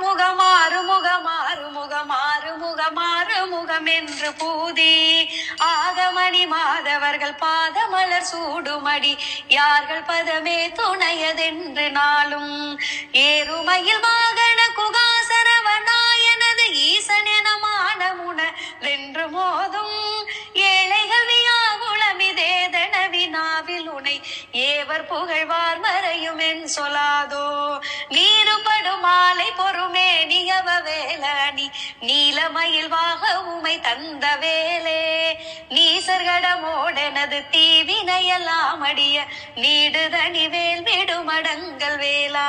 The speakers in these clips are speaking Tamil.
ஆறுமுகம் ஆறுமுகம் ஆறுமுகம் ஆறுமுகம் ஆறுமுகம் என்று பூதி ஆகமணி மாதவர்கள் பாதமலர் சூடுமடி யார்கள் பதமே துணையதென்று நாளும் ஏறுமையில் வாகன குகாசரவனாயனது ஈசன் என மானமுன வென்று மோதும் ஏழைகள் வியாகுளமிதேதன வினாவில் உனை ஏவர் புகழ்வார் மறையும் என் சொல்லாதோ நீருபடும் மாலை பொறுமே நியவ வேலனி நீலமயில் வாக உமை தந்த வேலே நீசர்கடமோடெனது தீவினையெல்லாம் அடிய நீடுதனி வேல் விடுமடங்கள் வேலா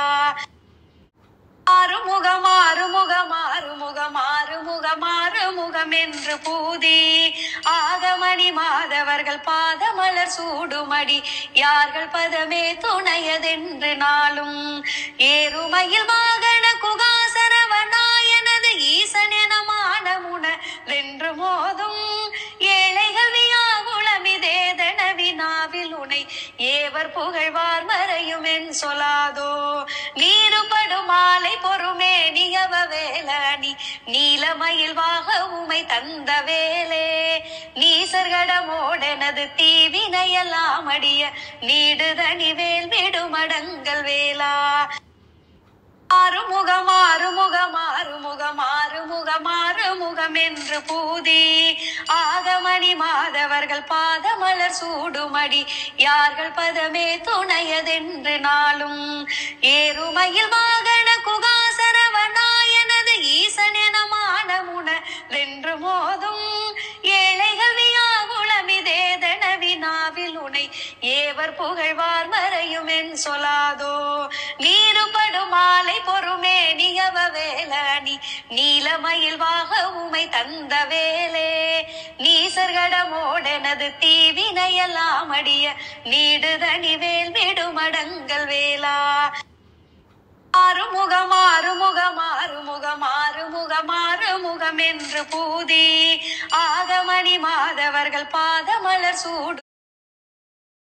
ஆறுமுகம் ஆறுமுகம் ஆறுமுகம் ஆறுமுகம் ஆறுமுகம் என்று பூதி ஆகமணி மாதவர்கள் பாதமலர் சூடுமடி யார்கள் பதமே துணையதென்று நாளும் ஏறுமையில் வாகன குகாசரவனாயனது ஈசன் என மானமுன வென்று மோதும் ஏழைகள் வியாகுளமிதேதன வினாவில் உனை ஏவர் புகழ்வார் மறையும் என் சொல்லாதோ நீருபடும் மாலை பொறுமே நியவ வேலனி நீலமயில் வாக உமை தந்த வேலே நீசர்கடமோடெனது தீவினையெல்லாம் அடிய நீடுதனி வேல் விடுமடங்கள் வேலா ஆறுமுகம் ஆறுமுகம் ஆறுமுகம் ஆறுமுகம் ஆறுமுகம் என்று பூதி ஆகமணி மாதவர்கள் பாதமலர் சூடுமடி யார்கள் பதமே துணையதென்று நாளும் ஏறுமையில் வாகன குகாசரவனாயனது ஈசன் என மானமுன வென்று மோதும் ஏழைகள் வியாகுளமிதேதன வினாவில் உனை ஏவர் புகழ்வார் மறையும் என் சொல்லாதோ நீருபடும் மாலை பொறுமே நியவ வேலனி நீலமயில் வாக உமை தந்த வேலே நீசர்கடமோடெனது தீவினையெல்லாம் அடிய நீடுதனி வேல் விடுமடங்கள் வேலா ஆறுமுகம் ஆறுமுகம் ஆறுமுகம் ஆறுமுகம் ஆறுமுகம் என்று பூதி ஆகமணி மாதவர்கள் பாதமலர் சூடு